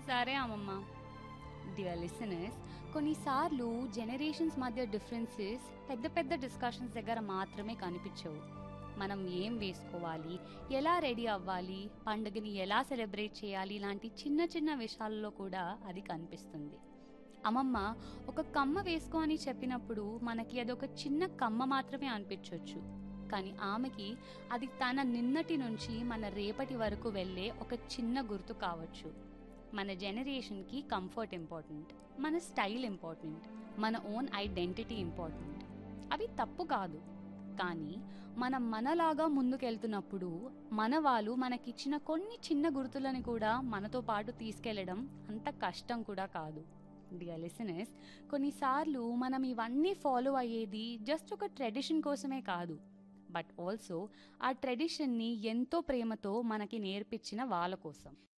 సరే అమ్మమ్మ dear listeners కొన్నిసార్లు జనరేషన్స్ మధ్య డిఫరెన్సెస్ పెద్ద పెద్ద డిస్కషన్స్ దగ్గర మాత్రమే కనిపించవు మనం ఏం వేసుకోవాలి ఎలా రెడీ అవ్వాలి పండుగని ఎలా సెలబ్రేట్ చేయాలి లాంటి చిన్న చిన్న విషయాల్లో కూడా అది కనిపిస్తుంది అమ్మమ్మ ఒక కమ్మ వేసుకో అని చెప్పినప్పుడు మనకి అది ఒక చిన్న కమ్మ మాత్రమే అనిపించవచ్చు కానీ ఆమెకి అది తన నిన్నటి నుంచి మన రేపటి వరకు వెళ్ళే ఒక చిన్న గుర్తు కావచ్చు మన జనరేషన్కి కంఫర్ట్ ఇంపార్టెంట్ మన స్టైల్ ఇంపార్టెంట్ మన ఓన్ ఐడెంటిటీ ఇంపార్టెంట్ అవి తప్పు కాదు కానీ మనం మనలాగా ముందుకెళ్తున్నప్పుడు మన వాళ్ళు మనకిచ్చిన కొన్ని చిన్న గుర్తులని కూడా మనతో పాటు తీసుకెళ్లడం అంత కష్టం కూడా కాదు డియర్ లిసనర్స్ కొన్నిసార్లు మనం ఇవన్నీ ఫాలో అయ్యేది జస్ట్ ఒక ట్రెడిషన్ కోసమే కాదు బట్ ఆల్సో ఆ ట్రెడిషన్ని ఎంతో ప్రేమతో మనకి నేర్పించిన వాళ్ళ కోసం